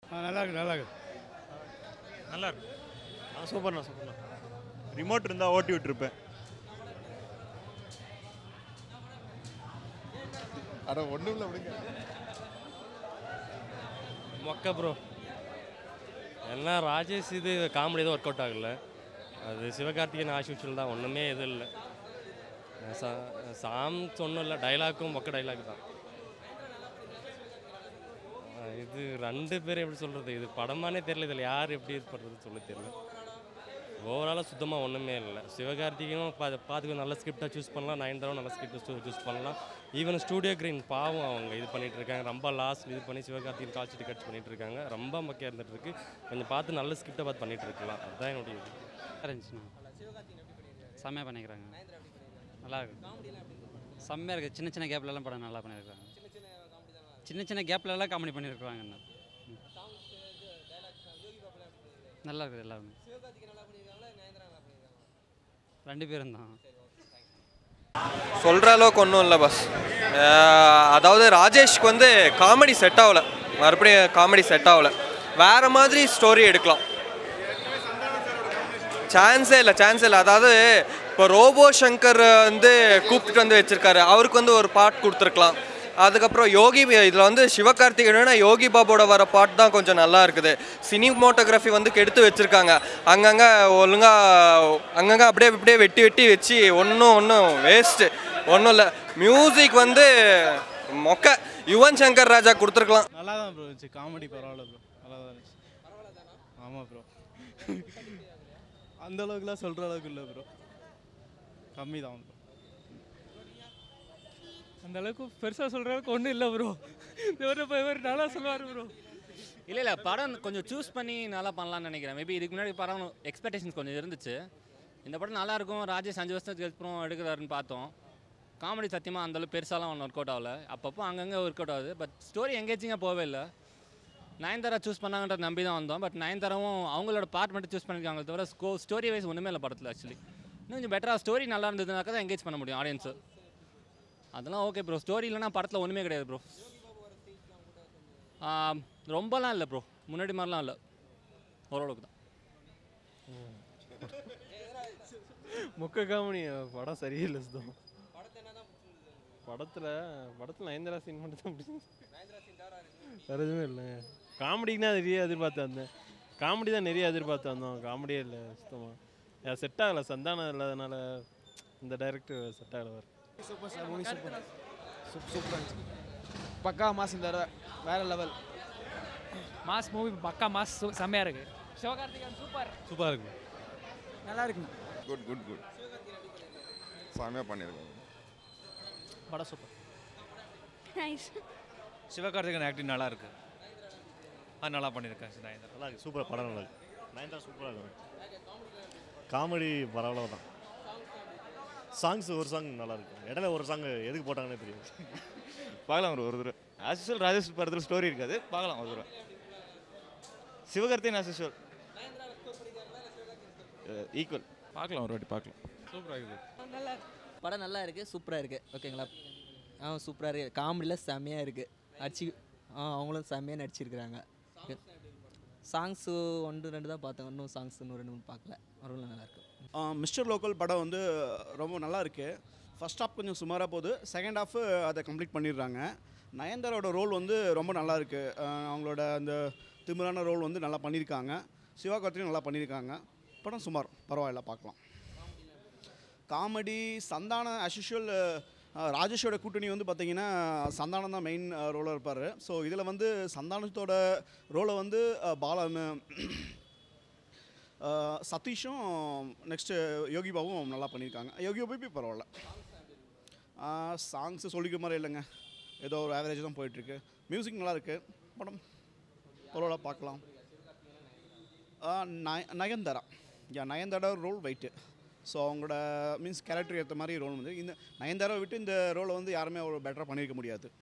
நல்லா இருக்கு நல்லா இருக்கு நல்லா இருக்கு ஆ சூப்பர்ண்ணா சூப்பர்ண்ணா ரிமோட் இருந்தால் ஓட்டி விட்டுருப்பேன் அட ஒன்றும் இல்லை அப்படிங்க மொக்க ப்ரோ எல்லாம் ராஜேஷ் இது காமெடி எதுவும் ஒர்க் அவுட் ஆகல அது சிவகார்த்திகேயன் ஆஷுஷல் தான் ஒன்றுமே எதுவும் இல்லை சா- சாம் ஒன்றும் இல்லை டைலாக்கும் மொக்க டைலாக் தான் அஹ் இது ரெண்டு பேரும் எப்படி சொல்கிறது இது படமானே தெரியல இதில் யார் எப்படி இது பண்ணுறது சொல்ல தெரியல ஓவராலாக சுத்தமாக ஒன்றுமே இல்லை சிவகார்த்திகேயனும் பா பார்த்துக்க நல்ல ஸ்கிரிப்டாக சூஸ் பண்ணலாம் நயன்தாராவும் நல்ல ஸ்கிரிப்ட் சூஸ் பண்ணலாம் ஈவன் ஸ்டூடியோ கிரீன் பாவம் அவங்க இது பண்ணிட்டு இருக்காங்க ரொம்ப லாஸ்ட் இது பண்ணி சிவகார்த்திகேயன் கால் ஷீட் கட்ச் பண்ணிட்டு இருக்காங்க ரொம்ப மொக்கையாக இருந்துட்டு இருக்கு கொஞ்சம் பார்த்து நல்ல ஸ்கிரிப்டாக பார்த்து பண்ணிட்டு இருக்கலாம் அதுதான் என்னுடைய இது இருந்துச்சுண்ணா செம்மையாக பண்ணிக்கிறாங்க நல்லா இருக்கு செம்மையாக இருக்குது சின்ன சின்ன கேப்லலாம் படம் நல்லா பண்ணியிருக்காங்க சின்ன சின்ன கேப்லலாம் காமெடி பண்ணியிருக்காங்க அண்ணா. ம். நல்லா இருக்குது எல்லாருமே ரெண்டு பேரும் தான் சொல்கிற அளவுக்கு ஒன்றும் இல்லை பஸ் அதாவது ராஜேஷ்க்கு வந்து காமெடி செட் ஆகல மறுபடியும் காமெடி செட் ஆகல வேறு மாதிரி ஸ்டோரி எடுக்கலாம் சான்ஸே இல்லை சான்ஸே இல்லை அதாவது இப்போ ரோபோ சங்கர் வந்து கூப்பிட்டு வந்து வச்சிருக்காரு அவருக்கு வந்து ஒரு பாட் கொடுத்துருக்கலாம் அதுக்கப்புறம் யோகி இதில் வந்து சிவகார்த்திகேயனா யோகி பாபோட வர பாட் தான் கொஞ்சம் நல்லா இருக்குது சினிமோட்டோகிராஃபி வந்து கெடுத்து வச்சுருக்காங்க அங்கங்கே ஒழுங்காக அங்கங்கே அப்படியே அப்படியே வெட்டி வெட்டி வச்சு ஒன்றும் ஒன்றும் வேஸ்ட்டு ஒன்றும் இல்லை மியூசிக் வந்து மொக்க யுவன் சங்கர் ராஜா கொடுத்துருக்கலாம் நல்லா தான் ப்ரோ இருந்துச்சு காமெடி பரவாயில்ல ப்ரோ நல்லா தான் இருந்துச்சு ஆமாம் ப்ரோ அந்த அளவுக்குலாம் சொல்கிற அளவுக்கு இல்லை ப்ரோ கம்மி தான் ப்ரோ அந்த அளவுக்கு பெருசாக சொல்கிற அளவுக்கு ஒன்றும் இல்லை ப்ரோ இவர் இவர் நல்லா சொல்லுவார் ப்ரோ இல்லை இல்லை படம் கொஞ்சம் சூஸ் பண்ணி நல்லா பண்ணலாம்னு நினைக்கிறேன் மேபி இதுக்கு முன்னாடி படம் எக்ஸ்பெக்டேஷன்ஸ் கொஞ்சம் இருந்துச்சு இந்த படம் நல்லா இருக்கும் ராஜேஷ் அஞ்சு வருஷத்துக்கு அப்புறம் எடுக்கிறாருன்னு பார்த்தோம் காமெடி சத்தியமாக அந்தளவு பெருசாலாம் ஒன்று ஒர்க் அவுட் ஆகல அப்பப்போ அங்கங்கே ஒர்க் அவுட் ஆகுது பட் ஸ்டோரி எங்கேஜிங்காக போகவே இல்லை நயன்தாரா சூஸ் பண்ணாங்கன்றத நம்பி தான் வந்தோம் பட் நயன்தாராவும் அவங்களோட பார்ட் மட்டும் சூஸ் பண்ணியிருக்காங்க தவிர ஸ்கோ ஸ்டோரி வைஸ் ஒன்றுமே இல்லை படத்தில் ஆக்சுவலி இன்னும் கொஞ்சம் பெட்டராக ஸ்டோரி நல்லா இருந்ததுனாக்கா தான் எங்கேஜ் பண்ண முடியும் ஆடியன்ஸு அதெல்லாம் ஓகே ப்ரோ ஸ்டோரி இல்லைனா படத்தில் ஒன்றுமே கிடையாது ப்ரோ ரொம்பலாம் இல்லை ப்ரோ முன்னாடி மாதிரிலாம் இல்லை ஓரளவுக்கு தான் முக்க காமெடி படம் சரியில்லை சுத்தம் படத்தில் படத்தில் நயன்தாரா சீன் மட்டும் தான் பிடிச்சி வேறு எதுவுமே இல்லைங்க காமெடிக்குனா நிறைய எதிர்பார்த்து வந்தேன் காமெடி தான் நிறைய எதிர்பார்த்து வந்தோம் காமெடியே இல்லை சுத்தமாக செட் ஆகலை சந்தானம் இல்லாதனால இந்த டைரக்டர் செட் ஆகலை வேறு சூப்பர் சார் மூவி சூப்பர் சூப் சூப்பராக இருந்துச்சு பக்கா மாஸ் இந்த தடவை வேற லெவல் மாஸ் மூவி பக்கா மாஸ் செம்மையாக இருக்கு சிவகார்த்திகேயன் சூப்பர் சூப்பராக இருக்கு நல்லா இருக்குங்க குட் குட் குட் செமையாக பண்ணியிருக்காங்க படம் சூப்பர் நைஸ் சிவகார்த்திகேயன் ஆக்டிங் நல்லா இருக்கு அது நல்லா பண்ணியிருக்காங்க நயன்தாரா நல்லா இருக்கு சூப்பர் படம் நல்லா இருக்கு நயன்தாரா சூப்பராக இருக்கும் காமெடி பரவாயில்ல தான் சாங்ஸ் ஒரு சாங் நல்லா இருக்கும் இடையில ஒரு சாங் எதுக்கு போட்டாங்கன்னே தெரியும் பார்க்கலாம் ஒரு ஒரு தடவை ஆஸ் யூஸ்வல் ராஜேஷ் படத்தில் ஸ்டோரி இருக்காது பார்க்கலாம் ஒரு தடவை சிவகார்த்திகேயன் ஆஸ் யூஸ்வல் ஈக்குவல் பார்க்கலாம் ஒரு வாட்டி பார்க்கலாம் சூப்பராக இருக்குது படம் நல்லா இருக்குது சூப்பராக இருக்குது ஓகேங்களா ஆ சூப்பராக இருக்குது காமெடியில் செம்மையாக இருக்குது அடிச்சு ஆ அவங்களும் செம்மையாக நடிச்சிருக்கிறாங்க சாங்ஸு ஒன்று ரெண்டு தான் பார்த்தேன் இன்னும் சாங்ஸ் இன்னும் ரெண்டு மூணு பார்க்கல அவங்களும் நல்லா இருக்கு மிஸ்டர் லோக்கல் படம் வந்து ரொம்ப நல்லா இருக்கு ஃபர்ஸ்ட் ஹாஃப் கொஞ்சம் சுமாராக போகுது செகண்ட் ஹாஃப் அதை கம்ப்ளீட் பண்ணிடுறாங்க நயன்தாரோட ரோல் வந்து ரொம்ப நல்லா இருக்கு அஹ் அவங்களோட அந்த திமிரான ரோல் வந்து நல்லா பண்ணியிருக்காங்க சிவா கார்த்தியும் நல்லா பண்ணியிருக்காங்க படம் சுமார் பரவாயில்ல பார்க்கலாம் காமெடி சந்தானம் அஸ்யூஷுவல் ராஜேஷோட கூட்டணி வந்து பார்த்தீங்கன்னா சந்தானம் தான் மெயின் ரோலாக இருப்பார் ஸோ இதில் வந்து சந்தானத்தோட ரோலை வந்து அஹ், பாலா அஹ், சதீஷும் நெக்ஸ்ட்டு யோகி பாபுவும் நல்லா பண்ணியிருக்காங்க யோகி பாபு பரவாயில்ல சாங்ஸு சொல்லிக்க மாதிரி இல்லைங்க ஏதோ ஒரு ஆவரேஜ் தான் போயிட்டுருக்கு மியூசிக் நல்லா இருக்கு படம் பரவாயில்ல பார்க்கலாம் ஆஹ் நய Nayanthara yeah Nayanthara role weight so அவங்களோட மீன்ஸ் கேரக்டர் ஏற்ற மாதிரி ரோல் வந்து இந்த நயன்தாரா விட்டு இந்த ரோலை வந்து யாருமே அவ்வளோ பெட்டராக பண்ணியிருக்க முடியாது